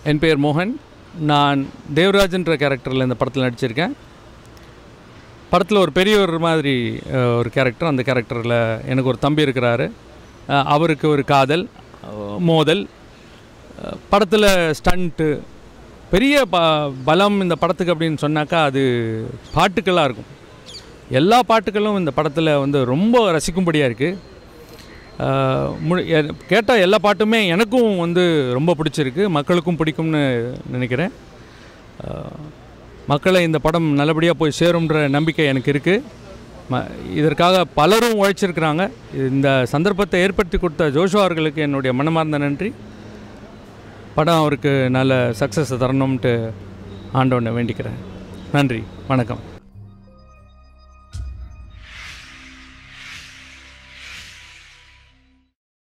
என் பெயர் மோகன் நான் தேவராஜன்ற கேரக்டரில் இந்த படத்தில் நடிச்சிருக்கேன் படத்தில் ஒரு பெரியவர் மாதிரி அஹ், ஒரு கேரக்டர் அந்த கேரக்டரில் எனக்கு ஒரு தம்பி இருக்கிறாரு அஹ், அவருக்கு ஒரு காதல் அஹ், மோதல் படத்தில் ஸ்டண்ட்டு பெரிய ப பலம் இந்த படத்துக்கு அப்படின்னு சொன்னாக்கா அது பாட்டுக்களாக இருக்கும் எல்லா பாட்டுகளும் இந்த படத்தில் வந்து ரொம்ப ரசிக்கும்படியாக இருக்குது கேட்டால் எல்லா பாட்டுமே எனக்கும் வந்து ரொம்ப பிடிச்சிருக்கு மக்களுக்கும் பிடிக்கும்னு நினைக்கிறேன் அஹ், மக்களை இந்த படம் நல்லபடியாக போய் சேரும்ன்ற நம்பிக்கை எனக்கு இருக்குது ம இதற்காக பலரும் உழைச்சிருக்கிறாங்க இந்த சந்தர்ப்பத்தை ஏற்படுத்தி கொடுத்த ஜோஷோ அவர்களுக்கு என்னுடைய மனமார்ந்த நன்றி படம் அவருக்கு நல்ல சக்ஸஸ் தரணும்ன்ட்டு ஆண்டவனை வேண்டிக்கிறேன் நன்றி வணக்கம்